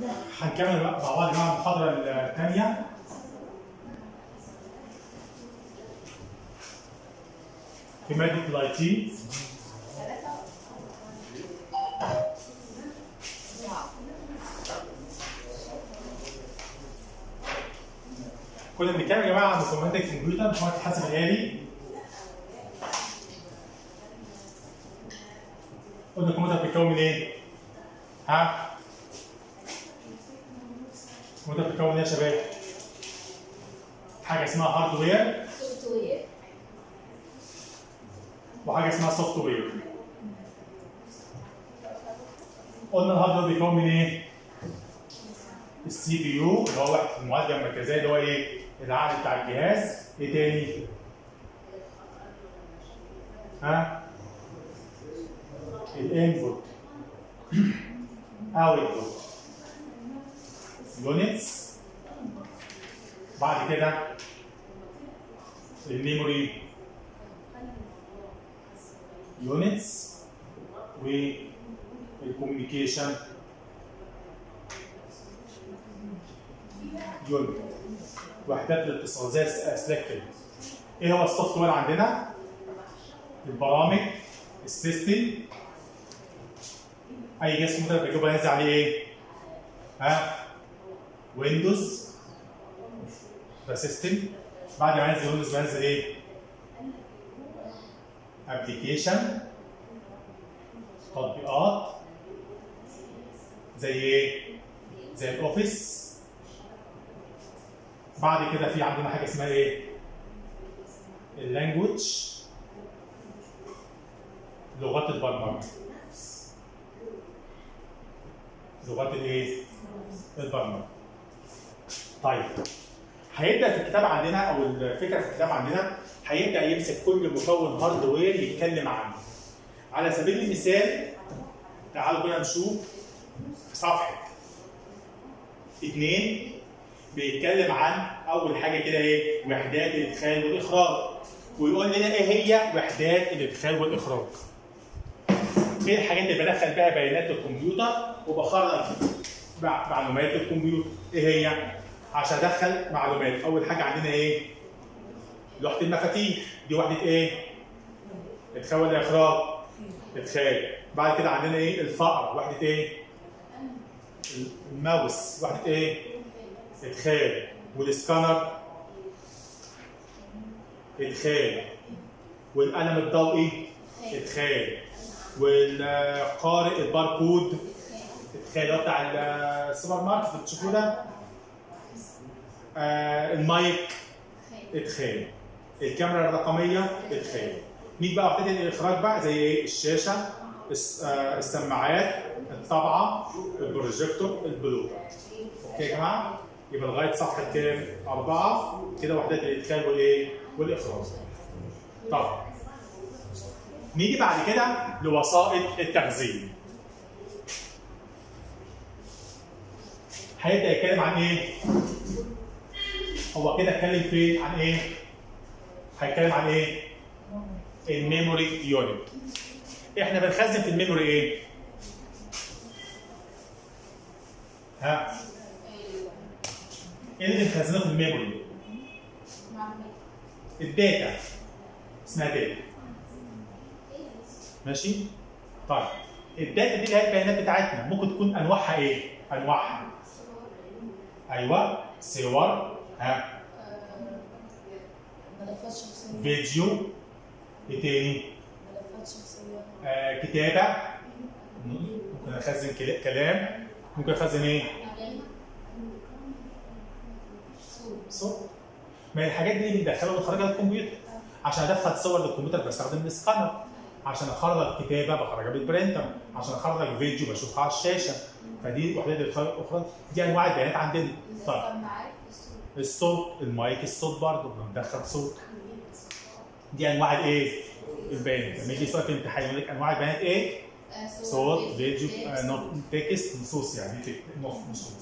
هنكمل بقى مع بعض يا جماعه المحاضره الثانيه في ماده الاي تي كنا بنتكلم يا جماعه عن مكونات الكمبيوتر مكونات الحاسب الالي قلنا الكمبيوتر بيتكون من ايه؟ ها؟ الكمبيوتر بيتكون من ايه يا شباب؟ حاجه اسمها هاردوير سوفت وير وحاجه اسمها سوفت وير قلنا الهاردوير بيتكون من ايه؟ السي بي يو اللي هو وحده المعالجه المركزيه اللي هو ايه؟ العقل بتاع الجهاز ايه تاني؟ ها؟ الانبوت اوتبوت يونتس بعد كده الميموري يونتس والكوميونيكيشن يونت وحدات الاتصال زي اسلاك كده ايه هو السوفت وير عندنا؟ البرامج السيستم اي جهاز كمبيوتر بيجيبه ينزل عليه ايه؟ ها؟ ويندوز ده سيستم بعد ما ينزل ويندوز بينزل ايه؟ ابلكيشن تطبيقات زي ايه؟ زي الاوفيس بعد كده في عندنا حاجه اسمها ايه؟ اللانجوج لغات البرمجه لغات الايه؟ البرمجه. طيب هيبدا في الكتاب عندنا او الفكره في الكتاب عندنا هيبدا يمسك كل مكون هاردوير يتكلم عنه. على سبيل المثال تعالوا كده نشوف في صفحه اثنين بيتكلم عن اول حاجه كده ايه؟ وحدات الادخال والاخراج. ويقول لنا ايه هي وحدات الادخال والاخراج. ايه الحاجات اللي بدخل بيها بيانات الكمبيوتر وبخرج مع- معلومات الكمبيوتر ايه هي؟ عشان ادخل معلومات اول حاجه عندنا ايه؟ لوحه المفاتيح دي وحده ايه؟ ادخال ولا اخراج؟ ادخال بعد كده عندنا ايه؟ الفأر وحده ايه؟ الماوس وحده ايه؟ ادخال والسكانر ادخال والقلم الضوئي ادخال والقارئ الباركود ادخال اللي هو بتاع السوبر ماركت اللي بتشوفوه ده آه المايك ادخال الكاميرا الرقميه ادخال نيجي بقى وحدات الاخراج بقى زي ايه الشاشه الس- آه، السماعات الطبعه البروجيكتور البلوتر اوكي يا جماعه يبقى لغايه صفحه كام؟ اربعه كده وحدات الادخال والايه؟ والاخراج. طب نيجي بعد كده لوسائط التخزين. هيبدا يتكلم عن ايه؟ هو كده اتكلم فين؟ عن ايه؟ هيتكلم عن ايه؟ الميموري يونت. احنا بنخزن في الميموري ايه؟ ها؟ ايه اللي بنخزنه في الميموري؟ الداتا اسمها داتا ماشي؟ طيب الداتا دي اللي هي البيانات بتاعتنا ممكن تكون انواعها ايه؟ انواعها ايوه صور ها ملفات شخصية فيديو ايه تاني؟ ملفات شخصية آه كتابه ممكن اخزن كلا- كلام ممكن اخزن ايه؟ صوت ما هي الحاجات دي بندخلها ونخرجها للكمبيوتر عشان ادخل صور للكمبيوتر بستخدم السكانر عشان اخرج كتابه بخرجها بالبرينتر عشان اخرج فيديو بشوفها على الشاشه فدي وحدات الخ- اخرى دي انواع البيانات عندنا طيب الصوت المايك الصوت برضه بندخل صوت دي انواع الايه؟ البيانات لما يجي سؤال في الامتحان يقول لك انواع البيانات ايه؟ صوت فيديو آه، نوت تكست نصوص يعني تك- نص نصوص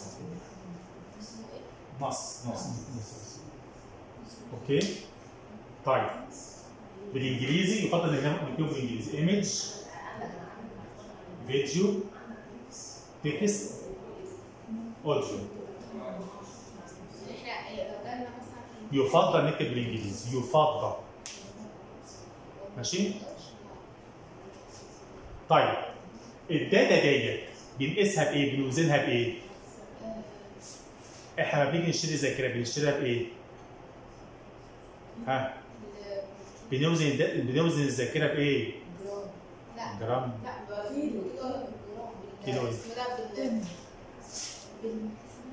نص نص نص اوكي طيب بالانجليزي يفضل ان احنا نكتبه بالانجليزي ايمج فيديو تكست اوديو احنا لو جالنا مثلا يفضل نكتب بالانجليزي يفضل ماشي طيب الداتا ديت بنقيسها بايه بنوزنها بايه احنا لما بنيجي نشتري ذاكره بنشتريها بايه ها بنوزن الد- بنوزن الذاكره بايه لا جرام لا كيلو. كيلو. اسمه ده بال بال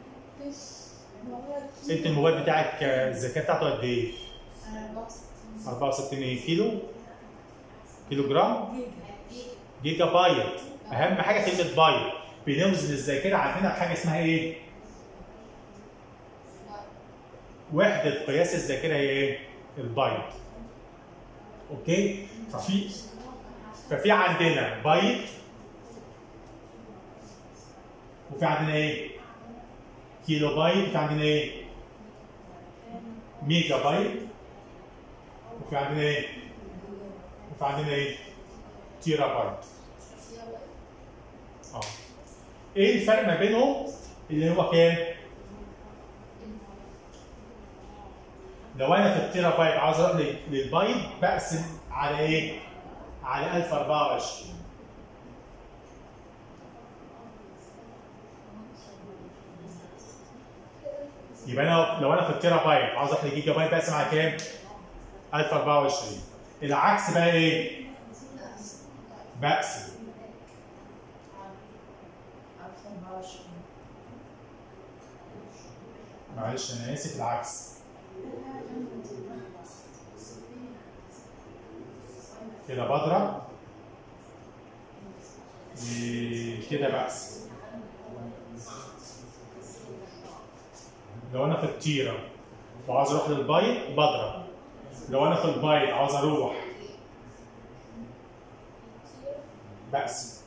انت الموبايل بتاعك آه، الذاكره بتاعته قد ايه 64 64 إيه؟ كيلو كيلو جرام جيجا جيجا جيجا بايت اهم حاجه كلمه بايت بنوزن الذاكره عندنا بحاجه اسمها ايه وحده قياس الذاكره هي ايه البايت اوكي ففي ففي عندنا بايت وفي عندنا ايه كيلو بايت وفي عندنا ايه ميجا بايت وفي عندنا ايه وفي عندنا ايه تيرا بايت اه ايه الفرق ما بينهم اللي هو كام لو انا في التيرا بايت عاوز اروح لل- للبايت بقسم على ايه على 1024 يبقى انا لو انا في التيرا بايت عاوز اروح لجيجا بايت بقسم على كام 1024 العكس بقى ايه بقسم 1024 معلش انا اسف العكس كده بضرب وكده بقسم لو انا في التيره وعاوز اروح للبايت بضرب لو انا في البايت عاوز اروح بقسم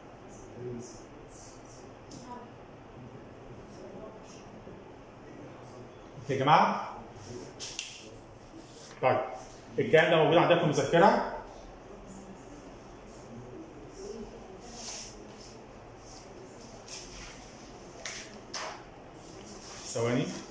يا جماعه طيب الكلام ده موجود عندنا في المذكره ثواني